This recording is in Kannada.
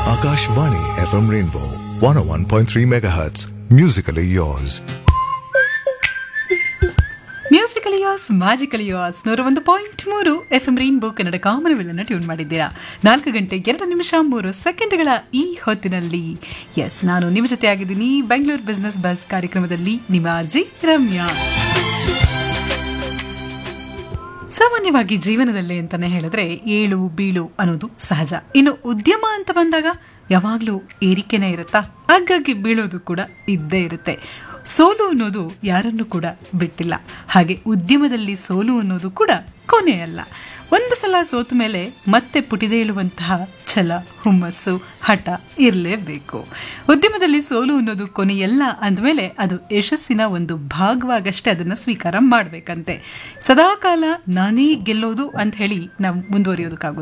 Akashvani FM Rainbow 101.3 MHz. Musically yours. Musical yours magical yours ನೂರ ಒಂದು ಪಾಯಿಂಟ್ ಮೂರು ಎಫ್ ಎಂ ರೈನ್ಬೋ ಕನ್ನಡ ಕಾಮನವಿಲ್ಲನ್ನು ಟ್ಯೂನ್ ಮಾಡಿದ್ದೀರಾ ನಾಲ್ಕು ಗಂಟೆ ಎರಡು ನಿಮಿಷ ಮೂರು ಸೆಕೆಂಡ್ಗಳ ಈ ಹೊತ್ತಿನಲ್ಲಿ ಎಸ್ ನಾನು ನಿಮ್ಮ ಜೊತೆ ಆಗಿದ್ದೀನಿ ಬೆಂಗಳೂರು ಬಿಸ್ನೆಸ್ ಬಸ್ ಕಾರ್ಯಕ್ರಮದಲ್ಲಿ ನಿಮ್ಮ ಅರ್ಜಿ ರಮ್ಯಾ ಸಾಮಾನ್ಯವಾಗಿ ಜೀವನದಲ್ಲಿ ಅಂತಾನೆ ಹೇಳಿದ್ರೆ ಏಳು ಬೀಳು ಅನ್ನೋದು ಸಹಜ ಇನ್ನು ಉದ್ಯಮ ಅಂತ ಬಂದಾಗ ಯಾವಾಗಲೂ ಏರಿಕೆನೇ ಇರುತ್ತಾ ಆಗಾಗ್ಗೆ ಬೀಳೋದು ಕೂಡ ಇದ್ದೇ ಇರುತ್ತೆ ಸೋಲು ಅನ್ನೋದು ಯಾರನ್ನು ಕೂಡ ಬಿಟ್ಟಿಲ್ಲ ಹಾಗೆ ಉದ್ಯಮದಲ್ಲಿ ಸೋಲು ಅನ್ನೋದು ಕೂಡ ಕೊನೆಯಲ್ಲ ಒಂದು ಸಲ ಸೋತ ಮೇಲೆ ಮತ್ತೆ ಪುಟಿದೇಳುವಂತಹ ಛಲ ಹುಮ್ಮಸ್ಸು ಹಠ ಇರಲೇಬೇಕು ಉದ್ಯಮದಲ್ಲಿ ಸೋಲು ಅನ್ನೋದು ಕೊನೆಯಲ್ಲ ಅಂದಮೇಲೆ ಅದು ಯಶಸ್ಸಿನ ಒಂದು ಭಾಗವಾಗಷ್ಟೇ ಅದನ್ನು ಸ್ವೀಕಾರ ಮಾಡಬೇಕಂತೆ ಸದಾಕಾಲ ನಾನೇ ಗೆಲ್ಲೋದು ಅಂತ ಹೇಳಿ ನಾವು ಮುಂದುವರಿಯೋದಕ್ಕಾಗೋದು